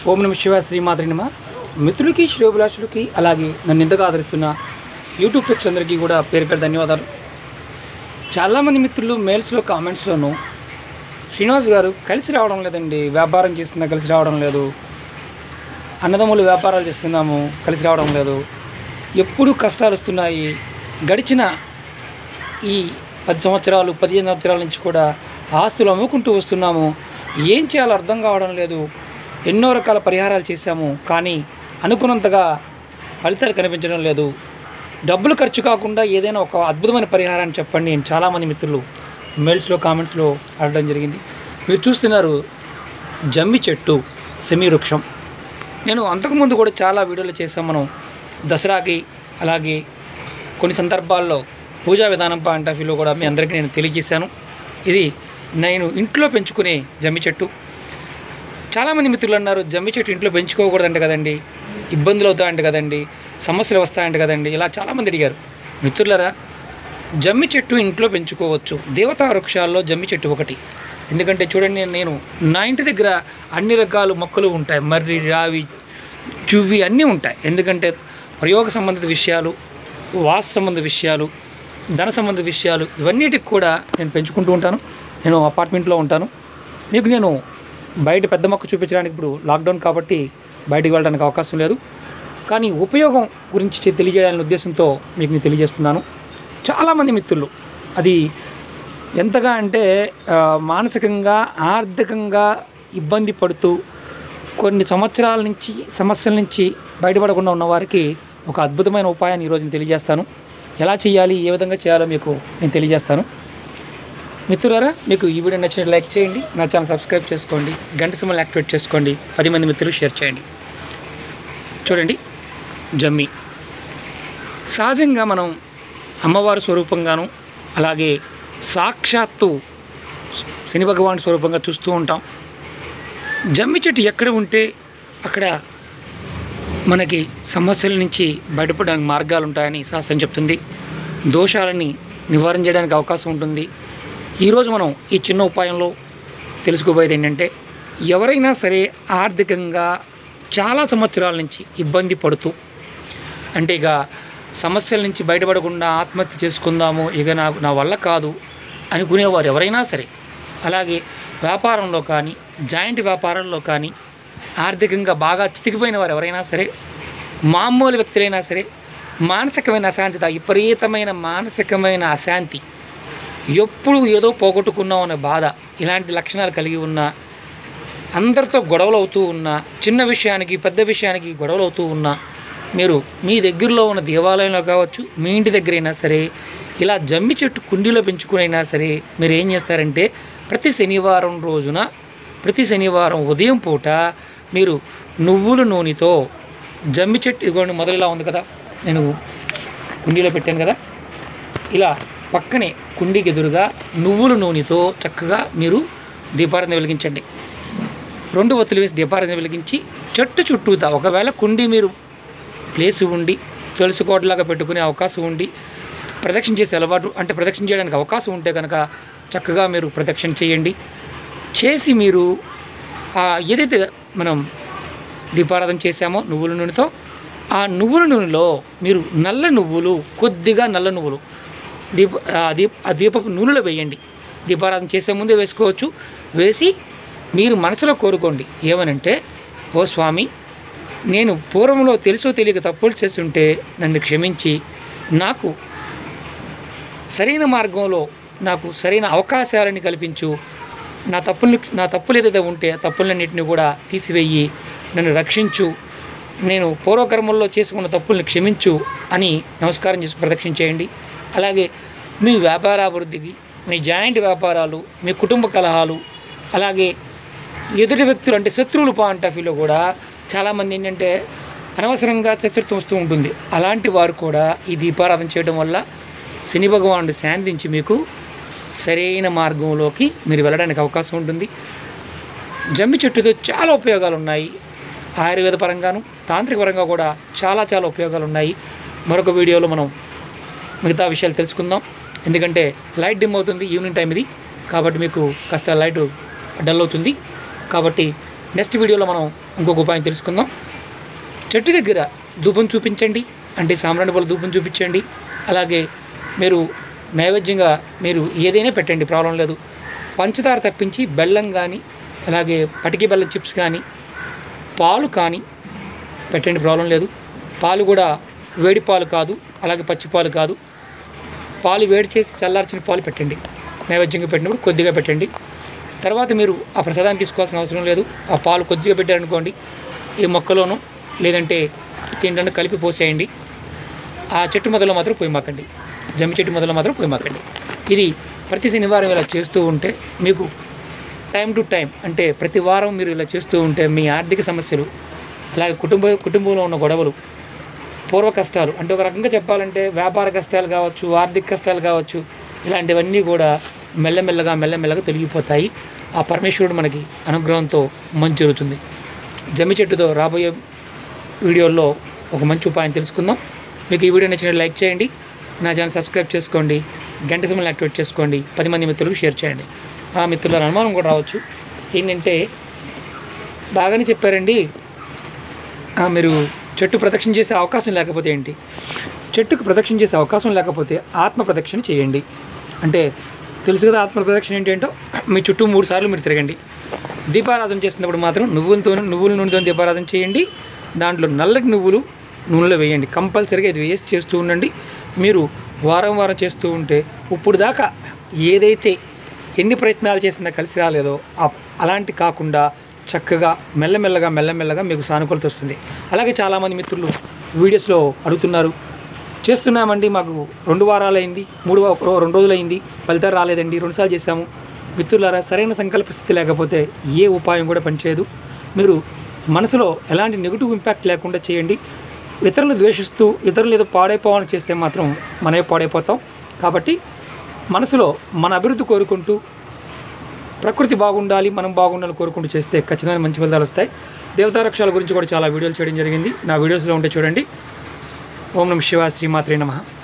ఓం నమ శివ శ్రీమాతరి నమ మిత్రులకి శ్రేయోభిలాషులకి అలాగే నన్ను ఎంతగా ఆదరిస్తున్న యూట్యూబ్ ప్రేక్షకులందరికీ కూడా పేరు పేరు ధన్యవాదాలు చాలామంది మిత్రులు మెయిల్స్లో కామెంట్స్లోనూ శ్రీనివాస్ గారు కలిసి రావడం లేదండి వ్యాపారం చేస్తున్నా కలిసి రావడం లేదు అన్నదమ్ములు వ్యాపారాలు చేస్తున్నాము కలిసి రావడం లేదు ఎప్పుడు కష్టాలు వస్తున్నాయి గడిచిన ఈ పది సంవత్సరాలు పదిహేను సంవత్సరాల నుంచి కూడా ఆస్తులు అమ్ముకుంటూ వస్తున్నాము ఏం చేయాలో అర్థం కావడం లేదు ఎన్నో రకాల పరిహారాలు చేశాము కానీ అనుకున్నంతగా ఫలితాలు కనిపించడం లేదు డబ్బులు ఖర్చు కాకుండా ఏదైనా ఒక అద్భుతమైన పరిహారాన్ని చెప్పండి అని చాలామంది మిత్రులు మెయిల్స్లో కామెంట్స్లో అడగడం జరిగింది మీరు చూస్తున్నారు జమ్మి చెట్టు సెమీ వృక్షం నేను అంతకుముందు కూడా చాలా వీడియోలు చేసాం మనం దసరాకి అలాగే కొన్ని సందర్భాల్లో పూజా విధానం పాయింట్ ఆఫ్ వ్యూలో కూడా మీ అందరికీ నేను తెలియజేశాను ఇది నేను ఇంట్లో పెంచుకునే జమ్మి చెట్టు చాలామంది మిత్రులు అన్నారు జమ్మి చెట్టు ఇంట్లో పెంచుకోకూడదంట కదండి ఇబ్బందులు అవుతాయంట కదండి సమస్యలు వస్తాయంట కదండి ఇలా చాలామంది అడిగారు మిత్రులరా జమ్మి చెట్టు ఇంట్లో పెంచుకోవచ్చు దేవతా వృక్షాల్లో జమ్మి చెట్టు ఒకటి ఎందుకంటే చూడండి నేను నా ఇంటి దగ్గర అన్ని రకాల మొక్కలు ఉంటాయి మర్రి రావి చువ్వి అన్నీ ఉంటాయి ఎందుకంటే ప్రయోగ సంబంధిత విషయాలు వాస్తు సంబంధ విషయాలు ధన సంబంధ విషయాలు ఇవన్నిటికి కూడా నేను పెంచుకుంటూ ఉంటాను నేను అపార్ట్మెంట్లో ఉంటాను మీకు నేను బయట పెద్ద మొక్క చూపించడానికి ఇప్పుడు లాక్డౌన్ కాబట్టి బయటికి వెళ్ళడానికి అవకాశం లేదు కానీ ఉపయోగం గురించి చె- తెలియజేయాలనే ఉద్దేశంతో మీకు నేను తెలియజేస్తున్నాను చాలామంది మిత్రులు అది ఎంతగా అంటే ఆ, మానసికంగా ఆర్థికంగా ఇబ్బంది పడుతూ కొన్ని సంవత్సరాల నుంచి సమస్యల నుంచి బయటపడకుండా ఉన్న వారికి ఒక అద్భుతమైన ఉపాయాన్ని ఈరోజు నేను తెలియజేస్తాను ఎలా చేయాలి ఏ విధంగా చేయాలో మీకు నేను తెలియజేస్తాను మిత్రులారా మీకు ఈ వీడియో నచ్చినట్టు లైక్ చేయండి నా ఛానల్ సబ్స్క్రైబ్ చేసుకోండి గంట సింబల్ యాక్టివేట్ చేసుకోండి పది మంది మిత్రులు షేర్ చేయండి చూడండి జమ్మి సహజంగా మనం అమ్మవారి స్వరూపంగాను అలాగే సాక్షాత్తు శని భగవాన్ స్వరూపంగా చూస్తూ ఉంటాం జమ్మి చెట్టు ఎక్కడ ఉంటే అక్కడ మనకి సమస్యల నుంచి బయటపడడానికి మార్గాలు ఉంటాయని శాస్త్రం చెప్తుంది దోషాలని నివారించడానికి అవకాశం ఉంటుంది ఈరోజు మనం ఈ చిన్న ఉపాయంలో తెలుసుకోబోయేది ఏంటంటే ఎవరైనా సరే ఆర్థికంగా చాలా సంవత్సరాల నుంచి ఇబ్బంది పడుతూ అంటే ఇక సమస్యల నుంచి బయటపడకుండా ఆత్మహత్య చేసుకుందాము ఇక నా నా వల్ల కాదు అనుకునేవారు ఎవరైనా సరే అలాగే వ్యాపారంలో కానీ జాయింట్ వ్యాపారంలో కానీ ఆర్థికంగా బాగా చితికిపోయిన వారు ఎవరైనా సరే మామూలు వ్యక్తులైనా సరే మానసికమైన అశాంతిత విపరీతమైన మానసికమైన అశాంతి ఎప్పుడు ఏదో పోగొట్టుకున్నాం అనే బాధ ఇలాంటి లక్షణాలు కలిగి ఉన్న అందరితో గొడవలు అవుతూ ఉన్నా చిన్న విషయానికి పెద్ద విషయానికి గొడవలు అవుతూ ఉన్నా మీరు మీ దగ్గరలో ఉన్న దేవాలయంలో కావచ్చు మీ ఇంటి దగ్గరైనా సరే ఇలా జమ్మి చెట్టు కుండీలో పెంచుకునైనా సరే మీరు ఏం చేస్తారంటే ప్రతి శనివారం రోజున ప్రతి శనివారం ఉదయం పూట మీరు నువ్వుల నూనెతో జమ్మి చెట్టు ఇదిగోండి మొదలు ఇలా ఉంది కదా నేను కుండీలో పెట్టాను కదా ఇలా పక్కనే కుండీకి ఎదురుగా నువ్వుల నూనెతో చక్కగా మీరు దీపారాధన వెలిగించండి రెండు ఒత్తులు వేసి దీపారాధన వెలిగించి చెట్టు చుట్టూతా ఒకవేళ కుండీ మీరు ప్లేస్ ఉండి తులసి కోటలాగా పెట్టుకునే అవకాశం ఉండి ప్రదక్షిణ చేసే అలవాటు అంటే ప్రదక్షిణ చేయడానికి అవకాశం ఉంటే కనుక చక్కగా మీరు ప్రదక్షిణ చేయండి చేసి మీరు ఆ ఏదైతే మనం దీపారాధన చేశామో నువ్వుల నూనెతో ఆ నువ్వుల నూనెలో మీరు నల్ల నువ్వులు కొద్దిగా నల్ల నువ్వులు దీప ఆ దీప ఆ దీపపు నూనెలో వేయండి దీపారాధన చేసే ముందే వేసుకోవచ్చు వేసి మీరు మనసులో కోరుకోండి ఏమనంటే ఓ స్వామి నేను పూర్వంలో తెలుసో తెలియక తప్పులు చేస్తుంటే నన్ను క్షమించి నాకు సరైన మార్గంలో నాకు సరైన అవకాశాలని కల్పించు నా తప్పుల్ని నా తప్పులు ఏదైతే ఉంటే ఆ తప్పులన్నింటినీ కూడా తీసివేయి నన్ను రక్షించు నేను పూర్వకర్మల్లో చేసుకున్న తప్పుల్ని క్షమించు అని నమస్కారం చేసి ప్రదక్షిణ చేయండి అలాగే మీ వ్యాపారాభివృద్ధికి మీ జాయింట్ వ్యాపారాలు మీ కుటుంబ కలహాలు అలాగే ఎదుటి వ్యక్తులు అంటే శత్రువులు పాయింట్ ఆఫ్ వ్యూలో కూడా చాలామంది ఏంటంటే అనవసరంగా శత్రుత్వం వస్తూ ఉంటుంది అలాంటి వారు కూడా ఈ దీపారాధన చేయడం వల్ల శని భగవానుడు శాంతించి మీకు సరైన మార్గంలోకి మీరు వెళ్ళడానికి అవకాశం ఉంటుంది జమ్మి చెట్టుతో చాలా ఉపయోగాలు ఉన్నాయి ఆయుర్వేద పరంగాను తాంత్రిక పరంగా కూడా చాలా చాలా ఉపయోగాలు ఉన్నాయి మరొక వీడియోలో మనం మిగతా విషయాలు తెలుసుకుందాం ఎందుకంటే లైట్ డిమ్ అవుతుంది ఈవినింగ్ టైం ఇది కాబట్టి మీకు కాస్త లైట్ డల్ అవుతుంది కాబట్టి నెక్స్ట్ వీడియోలో మనం ఇంకొక ఉపాయం తెలుసుకుందాం చెట్టు దగ్గర ధూపం చూపించండి అంటే సాంబ్రాణి పూల ధూపం చూపించండి అలాగే మీరు నైవేద్యంగా మీరు ఏదైనా పెట్టండి ప్రాబ్లం లేదు పంచదార తప్పించి బెల్లం కానీ అలాగే పటికి బెల్లం చిప్స్ కానీ పాలు కానీ పెట్టండి ప్రాబ్లం లేదు పాలు కూడా వేడి పాలు కాదు అలాగే పచ్చి పాలు కాదు పాలు వేడి చేసి చల్లార్చిన పాలు పెట్టండి నైవేద్యంగా పెట్టినప్పుడు కొద్దిగా పెట్టండి తర్వాత మీరు ఆ ప్రసాదాన్ని తీసుకోవాల్సిన అవసరం లేదు ఆ పాలు కొద్దిగా పెట్టారనుకోండి ఈ మొక్కలోను లేదంటే తింటే కలిపి పోసేయండి ఆ చెట్టు మొదలు మాత్రం పొయ్యమాకండి జమ్మి చెట్టు మొదలు మాత్రం పొయ్యమాకండి ఇది ప్రతి శనివారం ఇలా చేస్తూ ఉంటే మీకు టైం టు టైం అంటే ప్రతి వారం మీరు ఇలా చేస్తూ ఉంటే మీ ఆర్థిక సమస్యలు అలాగే కుటుంబ కుటుంబంలో ఉన్న గొడవలు పూర్వ కష్టాలు అంటే ఒక రకంగా చెప్పాలంటే వ్యాపార కష్టాలు కావచ్చు ఆర్థిక కష్టాలు కావచ్చు ఇలాంటివన్నీ కూడా మెల్లమెల్లగా మెల్లమెల్లగా తొలగిపోతాయి ఆ పరమేశ్వరుడు మనకి అనుగ్రహంతో మంచి జరుగుతుంది జమ్మి చెట్టుతో రాబోయే వీడియోల్లో ఒక మంచి ఉపాయం తెలుసుకుందాం మీకు ఈ వీడియో నచ్చినట్టు లైక్ చేయండి నా ఛానల్ సబ్స్క్రైబ్ చేసుకోండి గంట సమయం యాక్టివేట్ చేసుకోండి పది మంది మిత్రులకు షేర్ చేయండి ఆ మిత్రుల అనుమానం కూడా రావచ్చు ఏంటంటే బాగానే చెప్పారండి ఆ, మీరు చెట్టు ప్రదక్షిణ చేసే అవకాశం లేకపోతే ఏంటి చెట్టుకు ప్రదక్షిణ చేసే అవకాశం లేకపోతే ఆత్మ ప్రదక్షిణ చేయండి అంటే తెలుసు కదా ఆత్మ ప్రదక్షిణ ఏంటి ఏంటో మీ చుట్టూ మూడు సార్లు మీరు తిరగండి దీపారాధన చేసినప్పుడు మాత్రం నువ్వులతో నువ్వుల నూనెతో దీపారాధన చేయండి దాంట్లో నల్లటి నువ్వులు నూనెలో వేయండి కంపల్సరీగా ఇది వేసి చేస్తూ ఉండండి మీరు వారం వారం చేస్తూ ఉంటే ఇప్పుడు దాకా ఏదైతే ఎన్ని ప్రయత్నాలు చేసినా కలిసి రాలేదో ఆ- అలాంటి కాకుండా చక్కగా మెల్లమెల్లగా మెల్లమెల్లగా మీకు సానుకూలత వస్తుంది అలాగే చాలామంది మిత్రులు వీడియోస్లో అడుగుతున్నారు చేస్తున్నామండి మాకు రెండు వారాలు అయింది మూడు వా- రో- రెండు రోజులు అయింది ఫలితాలు రాలేదండి రెండుసార్లు చేశాము మిత్రులారా సరైన సంకల్ప స్థితి లేకపోతే ఏ ఉపాయం కూడా పనిచేయదు మీరు మనసులో ఎలాంటి నెగిటివ్ ఇంపాక్ట్ లేకుండా చేయండి ఇతరులను ద్వేషిస్తూ ఇతరులు ఏదో పాడైపోవాలని చేస్తే మాత్రం మనమే పాడైపోతాం కాబట్టి మనసులో మన అభివృద్ధి కోరుకుంటూ ప్రకృతి బాగుండాలి మనం బాగుండాలని కోరుకుంటూ చేస్తే ఖచ్చితమైన మంచి ఫలితాలు వస్తాయి దేవతారక్షాల గురించి కూడా చాలా వీడియోలు చేయడం జరిగింది నా వీడియోస్లో ఉంటే చూడండి ఓం నమ శివ శ్రీమాత్రే నమః